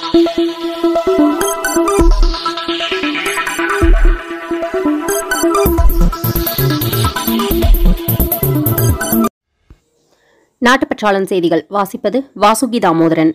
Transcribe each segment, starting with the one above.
நாட்டுப்பற்றாளன் செய்திகள் வாசிப்பது வாசுகி தாமோதரன்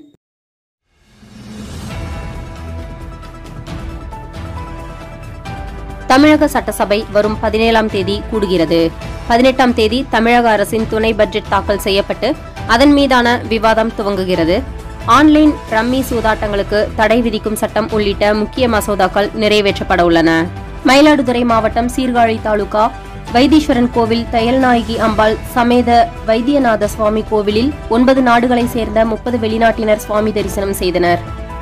தமிழக சட்டசபை வரும் பதினேழாம் தேதி கூடுகிறது பதினெட்டாம் தேதி தமிழக அரசின் துணை பட்ஜெட் தாக்கல் செய்யப்பட்டு அதன் மீதான விவாதம் துவங்குகிறது ஆன்லைன் ரம்மி சூதாட்டங்களுக்கு தடை விதிக்கும் சட்டம் உள்ளிட்ட முக்கிய மசோதாக்கள் நிறைவேற்றப்பட உள்ளன மயிலாடுதுறை மாவட்டம் சீர்காழி தாலுகா வைத்தீஸ்வரன் கோவில் தையல்நாயகி அம்பாள் சமேத வைத்தியநாத சுவாமி கோவிலில் ஒன்பது நாடுகளைச் சேர்ந்த முப்பது வெளிநாட்டினர் சுவாமி தரிசனம் செய்தனர்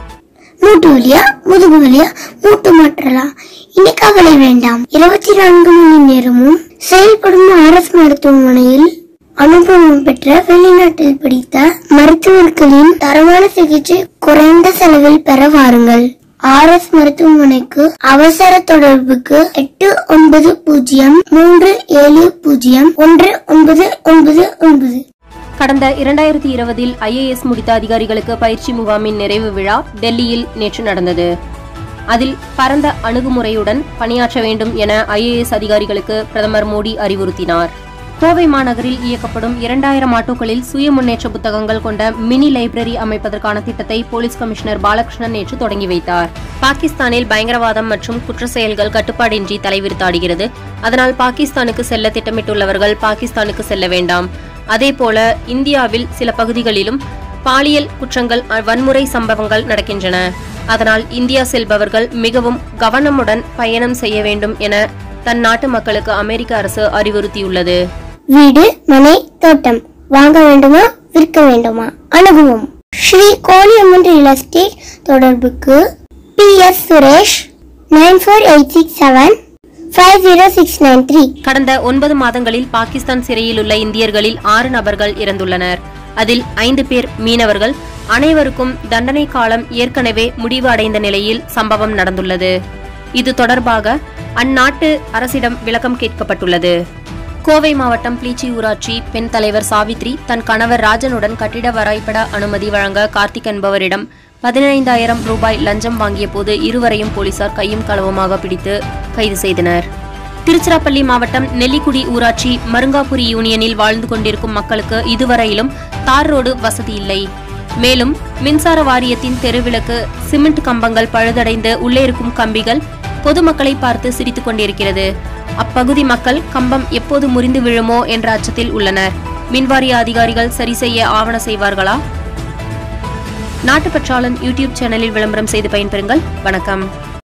மூட்டு வலியா முதுகு வலியா மூட்டு மாற்றலாம் இனி கவலை வேண்டாம் இருபத்தி நான்கு மணி நேரமும் செயல்படும் அரசு மருத்துவமனையில் அனுபவம் பெற்ற வெளிநாட்டில் படித்த மருத்துவர்களின் தரமான சிகிச்சை குறைந்த செலவில் பெற வாருங்கள் ஆர்எஸ் மருத்துவமனைக்கு அவசர தொடர்புக்கு எட்டு ஒன்பது பூஜ்ஜியம் மூன்று ஏழு பூஜ்ஜியம் ஒன்று ஒன்பது ஒன்பது ஒன்பது கடந்த இரண்டாயிரத்தி இருபதில் ஐஏஎஸ் முடித்த அதிகாரிகளுக்கு பயிற்சி முகாமின் நிறைவு விழா டெல்லியில் நேற்று நடந்தது அதில் பரந்த அணுகுமுறையுடன் பணியாற்ற வேண்டும் என ஐஏஎஸ் அதிகாரிகளுக்கு பிரதமர் மோடி அறிவுறுத்தினார் கோவை மாநகரில் இயக்கப்படும் இரண்டாயிரம் ஆட்டோக்களில் சுய முன்னேற்ற புத்தகங்கள் கொண்ட மினி லைப்ரரி அமைப்பதற்கான திட்டத்தை போலீஸ் கமிஷனர் பாலகிருஷ்ணன் நேற்று தொடங்கி வைத்தார் பாகிஸ்தானில் பயங்கரவாதம் மற்றும் குற்ற செயல்கள் கட்டுப்பாடின்றி தலைவிரித்தாடுகிறது அதனால் பாகிஸ்தானுக்கு செல்ல திட்டமிட்டுள்ளவர்கள் பாகிஸ்தானுக்கு செல்ல வேண்டாம் அதேபோல இந்தியாவில் சில பகுதிகளிலும் பாலியல் குற்றங்கள் அ- வன்முறை சம்பவங்கள் நடக்கின்றன அதனால் இந்தியா செல்பவர்கள் மிகவும் கவனமுடன் பயணம் செய்ய வேண்டும் என தன் நாட்டு மக்களுக்கு அமெரிக்க அரசு அறிவுறுத்தியுள்ளது வீடு மனை தோட்டம் வாங்க வேண்டுமா விற்க வேண்டுமா அணுகுவோம் ஸ்ரீ கோலியம்மன் ரியல் எஸ்டேட் தொடர்புக்கு P S Suresh nine four eight six seven five zero six nine three கடந்த ஒன்பது மாதங்களில் பாகிஸ்தான் சிறையில் உள்ள இந்தியர்களில் ஆறு நபர்கள் இறந்துள்ளனர் அதில் ஐந்து பேர் மீனவர்கள் அனைவருக்கும் தண்டனை காலம் ஏற்கனவே முடிவு அடைந்த நிலையில் சம்பவம் நடந்துள்ளது இது தொடர்பாக அந்நாட்டு அரசிடம் விளக்கம் கேட்கப்பட்டுள்ளது கோவை மாவட்டம் பிளீச்சி ஊராட்சி பெண் தலைவர் சாவித்ரி தன் கணவர் ராஜனுடன் கட்டிட வரைபட அனுமதி வழங்க கார்த்திக் என்பவரிடம் பதினைந்தாயிரம் ரூபாய் லஞ்சம் வாங்கிய போது இருவரையும் போலீசார் கையும் களவுமாக பிடித்து கைது செய்தனர் திருச்சிராப்பள்ளி மாவட்டம் நெல்லிக்குடி ஊராட்சி மருங்காபுரி யூனியனில் வாழ்ந்து கொண்டிருக்கும் மக்களுக்கு இதுவரையிலும் தார் ரோடு வசதி இல்லை மேலும் மின்சார வாரியத்தின் தெருவிளக்கு சிமெண்ட் கம்பங்கள் பழுதடைந்து உள்ளே இருக்கும் கம்பிகள் பொதுமக்களை பார்த்து சிரித்துக் கொண்டிருக்கிறது அப்பகுதி மக்கள் கம்பம் எப்போது முறிந்து விழுமோ என்ற அச்சத்தில் உள்ளனர் மின்வாரிய அதிகாரிகள் சரி செய்ய ஆவண செய்வார்களா நாட்டுப்பற்றாளன் யூடியூப் சேனலில் விளம்பரம் செய்து பயன்பெறுங்கள் வணக்கம்